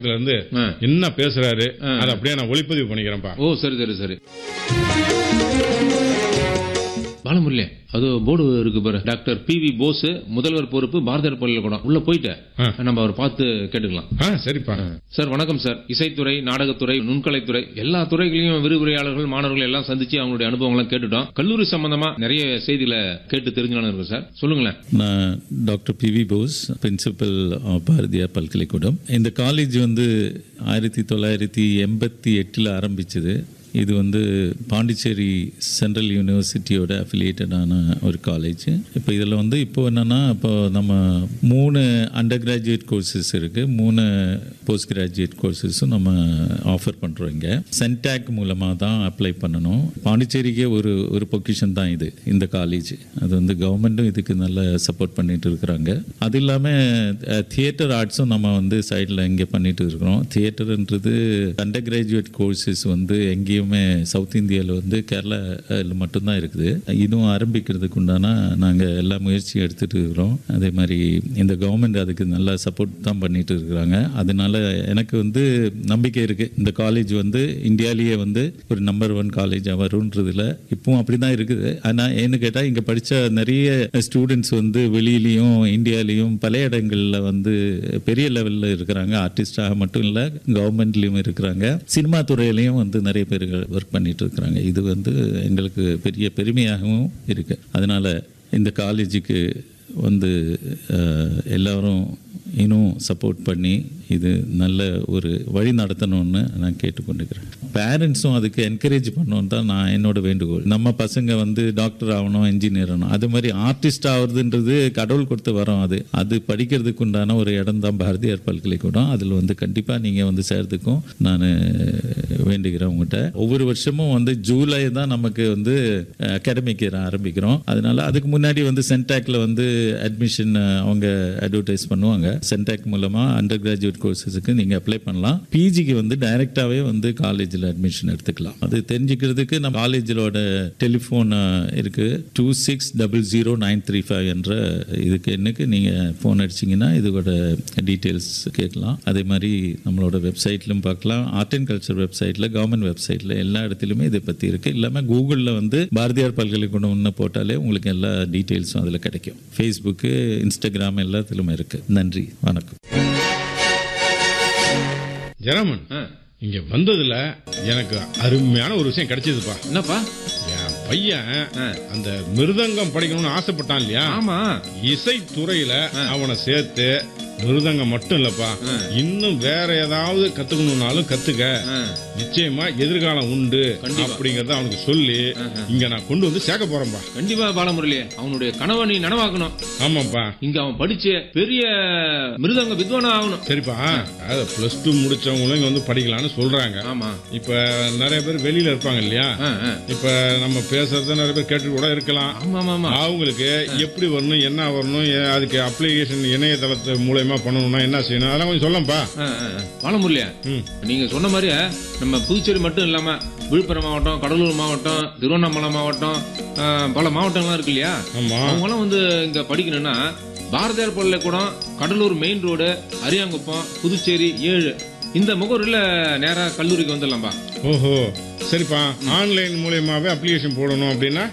இதுல இருந்து ஆ. என்ன பேசுறாரு ஆ. அதை அப்படியே நான் ஒளிப்பதிவு பண்ணிக்கிறேன்ப்பா ஓ சரி சரி சரி பாலமுரளி அது போர்டு இருக்கு பாரு டாக்டர் பி வி போஸ் முதல்வர் பொறுப்பு பாரதியார் பல்கலைக்கழகம் உள்ள போயிட்டு ஆ. நம்ம அவர் பார்த்து கேட்டுக்கலாம் ஆ சரிப்பா சார் வணக்கம் சார் இசைத்துறை நாடகத்துறை நுண்கலைத்துறை எல்லா துறைகளையும் விரிவுரையாளர்கள் மாணவர்கள் எல்லாம் சந்திச்சு அவங்களுடைய அனுபவங்கள்லாம் கேட்டுட்டோம் கல்லூரி சம்பந்தமா நிறைய செய்திகளை கேட்டு தெரிஞ்சுக்கணும் இருக்கு சார் சொல்லுங்களேன் நான் doctor P V Bose principal Bharathiyar பல்கலைக்கூடம் இந்த காலேஜ் வந்து ஆயிரத்தி தொள்ளாயிரத்தி எண்பத்தி எட்டில் ஆரம்பிச்சது இது வந்து பாண்டிச்சேரி சென்ட்ரல் யூனிவர்சிட்டியோட அஃபிலியேட்டடான ஒரு காலேஜ் இப்போ இதில் வந்து இப்போ என்னென்னா இப்போ நம்ம மூணு அண்டர் கிராஜுவேட் கோர்சஸ் இருக்குது மூணு போஸ்ட் கிராஜுவேட் கோர்சஸும் நம்ம ஆஃபர் பண்ணுறோம் இங்கே சென்டாக் மூலமாக தான் அப்ளை பண்ணணும் பாண்டிச்சேரிக்கே ஒரு ஒரு பொக்கிஷன் தான் இது இந்த காலேஜ் அது வந்து கவர்மெண்ட்டும் இதுக்கு நல்ல சப்போர்ட் பண்ணிட்டு இருக்கிறாங்க அது இல்லாமல் தியேட்டர் ஆர்ட்ஸும் நம்ம வந்து சைடில் இங்கே பண்ணிட்டு இருக்கிறோம் தியேட்டர்ன்றது அண்டர் கிராஜுவேட் கோர்சஸ் வந்து எங்கேயுமே சவுத் இந்தியாவில் வந்து கேரளாவில் மட்டும்தான் இருக்குது இதுவும் ஆரம்பிக்கிறதுக்கு உண்டான நாங்கள் எல்லா முயற்சியும் எடுத்துட்டு இருக்கிறோம் அதே மாதிரி இந்த கவர்மெண்ட் அதுக்கு நல்லா சப்போர்ட் தான் பண்ணிட்டு இருக்கிறாங்க அதனால எனக்கு வந்து நம்பிக்கை இருக்கு இந்த காலேஜ் வந்து இந்தியாலேயே வந்து ஒரு நம்பர் ஒன் காலேஜாக வரும்ன்றதுல இப்பவும் அப்படி தான் இருக்குது ஆனால் ஏன்னு கேட்டால் இங்கே படித்த நிறைய ஸ்டூடெண்ட்ஸ் வந்து வெளியிலையும் இந்தியாலேயும் பல இடங்களில் வந்து பெரிய லெவலில் இருக்கிறாங்க ஆர்டிஸ்டாக மட்டும் இல்லை கவர்மெண்ட்லேயும் இருக்கிறாங்க சினிமா துறையிலையும் வந்து நிறைய பேர் ஒர்க் பண்ணிட்டு இருக்கிறாங்க இது வந்து எங்களுக்கு பெரிய பெருமையாகவும் இருக்கு அதனால இந்த காலேஜுக்கு வந்து அஹ், எல்லாரும் இன்னும் சப்போர்ட் பண்ணி இது நல்ல ஒரு வழி நடத்தணும்னு நான் கேட்டுக்கொண்டுக்கிறேன் பேரண்ட்ஸும் அதுக்கு என்கரேஜ் பண்ணணும் தான் நான் என்னோட வேண்டுகோள் நம்ம பசங்க வந்து டாக்டர் ஆகணும் இன்ஜினியர் ஆகணும் அது மாதிரி ஆர்டிஸ்ட் ஆகுறதுன்றது கடவுள் கொடுத்த வரோம் அது அது படிக்கிறதுக்கு உண்டான ஒரு இடம் தான் பாரதியார் பல்கலைக்கூடம் அதில் வந்து கண்டிப்பாக நீங்கள் வந்து சேர்றதுக்கும் நான் வேண்டுகிறேன் உங்கள்கிட்ட ஒவ்வொரு வருஷமும் வந்து ஜூலை தான் நமக்கு வந்து அகாடமிக் இயர் ஆரம்பிக்கிறோம் அதனால அதுக்கு முன்னாடி வந்து சென்டாக்ல வந்து அட்மிஷன் அவங்க அட்வர்டைஸ் பண்ணுவாங்க சென்டாக் மூலமா அண்டர் கிராஜுவேட் கோர்சஸுக்கு நீங்க அப்ளை பண்ணலாம் பிஜிக்கு வந்து டைரக்டாவே வந்து காலேஜில் அட்மிஷன் எடுத்துக்கலாம் அது தெரிஞ்சுக்கிறதுக்கு நம்ம காலேஜிலோட டெலிஃபோன் இருக்கு two six double zero nine three five என்ற இதுக்கு எண்ணுக்கு நீங்க ஃபோன் அடிச்சீங்கன்னா இதோட டீட்டெயில்ஸ் கேட்கலாம் அதே மாதிரி நம்மளோட வெப்சைட்லையும் பார்க்கலாம் ஆர்ட் அண்ட் கல்ச்சர் வெப்சைட்ல கவர்மெண்ட் வெப்சைட்ல எல்லா இடத்துலையுமே இதை பத்தி இருக்கு இல்லாம கூகுளில் வந்து பாரதியார் பல்கலைக்கூடம்னு போட்டாலே உங்களுக்கு எல்லா டீட்டெயில்ஸும் அதில் கிடைக்கும் ஃபேஸ்புக்கு இன்ஸ்டாகிராம் எல்லாத்துலையுமே இருக்கு நன்றி வணக்கம் ஜெரமன் ஆ. இங்க வந்ததுல எனக்கு அருமையான ஒரு விஷயம் கிடைச்சதுப்பா என்னப்பா என் பையன் ஆ. அந்த மிருதங்கம் படிக்கணும்னு ஆசைப்பட்டான் இல்லையா ஆமா இசைத்துறையில அவனை சேர்த்து மிருதங்கம் மட்டும் இல்லப்பா இன்னும் வேற ஏதாவது கத்துக்கணும்னாலும் கத்துக்க ஆ. நிச்சயமா எதிர்காலம் உண்டு அப்படிங்கறத அவனுக்கு சொல்லி இங்க நான் கொண்டு வந்து சேர்க்க போறேன்பா கண்டிப்பா பாலமுரளி அவனுடைய கனவை நீ நனவாக்கணும் ஆமாப்பா இங்க அவன் படிச்சு பெரிய மிருதங்க வித்வானா ஆகணும் சரிப்பா அதாவது பிளஸ் டூ முடிச்சவங்களும் இங்க வந்து படிக்கலாம்னு சொல்றாங்க ஆமா இப்ப நிறைய பேர் வெளியில இருப்பாங்க இல்லையா ஆ, ஆ. இப்ப நம்ம பேசுறத நிறைய பேர் கேட்டு கூட இருக்கலாம் ஆமா ஆமா ஆமா அவங்களுக்கு எப்படி வரணும் என்ன வரணும் ஏ- அதுக்கு அப்ளிகேஷன் இணையதளத்து மூலயமா பண்ணணும்னா என்ன செய்யணும் அதெல்லாம் கொஞ்சம் சொல்லப்பா ஆ, ஆ, ஆ. பாலமுரளியா ம். நீங்க சொன்ன மாதிரி நம்ம புதுச்சேரி மட்டும் இல்லாம விழுப்புரம் மாவட்டம் கடலூர் மாவட்டம் திருவண்ணாமலை மாவட்டம் ஆ, பல மாவட்டங்கள்லாம் இருக்கு இல்லையா ஆமா அவங்களாம் வந்து இங்க படிக்கணும்னா பாரதியார் பல்கலைக்கூடம் கடலூர் மெயின் ரோடு அரியாங்குப்பம் புதுச்சேரி ஏழு இந்த முகவரியில் நேரா கல்லூரிக்கு வந்துடலாம்பா ஓஹோ சரிப்பா ஆன்லைன் மூலியமாவே அப்ளிகேஷன் போடணும் அப்படின்னா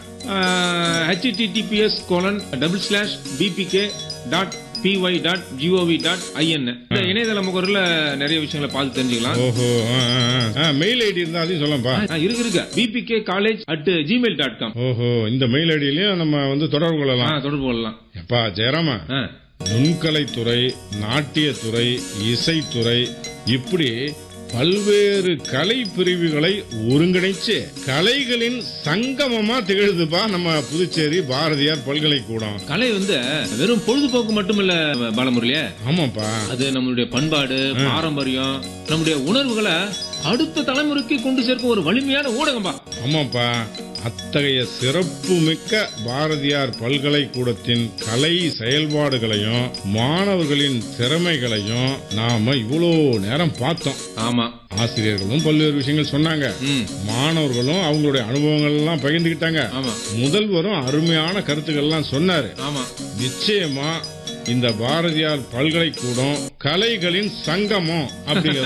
HTTPS colon double slash PBK dot PY dot GOV dot IN இந்த இணையதள முகவரில் நிறைய விஷயங்களை பார்த்து தெரிஞ்சுக்கலாம் ஓஹோ மெயில் ஐடி இருந்தா அதையும் சொல்லப்பா ஆ, இருக்கு இருக்கு PBK college at Gmail dot com ஓஹோ இந்த மெயில் ஐடியிலயும் நம்ம வந்து தொடர்பு கொள்ளலாம் தொடர்பு கொள்ளலாம் எப்பா ஜெயராமா ஆ, நுண்கலைத்துறை நாட்டியத்துறை இசைத்துறை இப்படி பல்வேறு கலை பிரிவுகளை ஒருங்கிணைச்சு கலைகளின் சங்கமமா திகழுதுப்பா நம்ம புதுச்சேரி பாரதியார் பல்கலைக்கூடம் கலை வந்து வெறும் பொழுதுபோக்கு மட்டுமில்ல பாலமுரளியே ஆமாப்பா அது நம்மளுடைய பண்பாடு பாரம்பரியம் நம்முடைய உணர்வுகளை அடுத்த தலைமுறைக்கு கொண்டு சேர்க்கும் ஒரு வலிமையான ஊடகம்பா ஆமாப்பா அத்தகைய சிறப்புமிக்க பாரதியார் பல்கலைக்கூடத்தின் கலை செயல்பாடுகளையும் மாணவர்களின் திறமைகளையும் நாம இவ்வளோ நேரம் பார்த்தோம் ஆமா ஆசிரியர்களும் பல்வேறு விஷயங்கள் சொன்னாங்க ம் மாணவர்களும் அவங்களுடைய அனுபவங்கள் எல்லாம் பகிர்ந்துக்கிட்டாங்க ஆமா முதல்வரும் அருமையான கருத்துக்கள் எல்லாம் சொன்னாரு ஆமா நிச்சயமா இந்த பாரதியார் பல்கலைக்கூடம் கலைகளின் சங்கமம் அப்படிங்கிறது